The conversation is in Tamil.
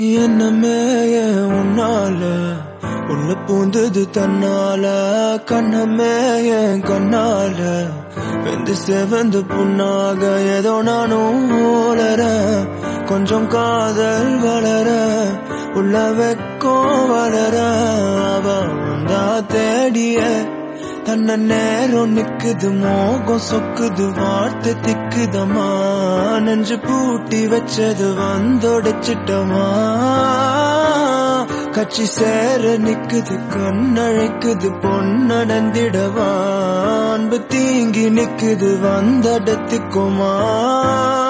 என்னமே ஏன் உன்னால உள்ள பூந்தது தன்னால கண்ணமே என் கண்ணால வெந்து செவந்து புண்ணாக ஏதோ நானும் ஓலற கொஞ்சம் காதல் வளர உள்ள வெக்கம் வளர அவ வந்தா தேடிய தன்ன நேரம் நிக்குது மோகம் சொக்குது வார்த்தை திக்குதமா நெஞ்சு பூட்டி வச்சது வந்தொடைச்சிட்டமா கட்சி சேர நிக்குது கண்ணழைக்குது பொன்னடந்திடவா அன்பு தீங்கி நிக்குது வந்தடத்துக்குமா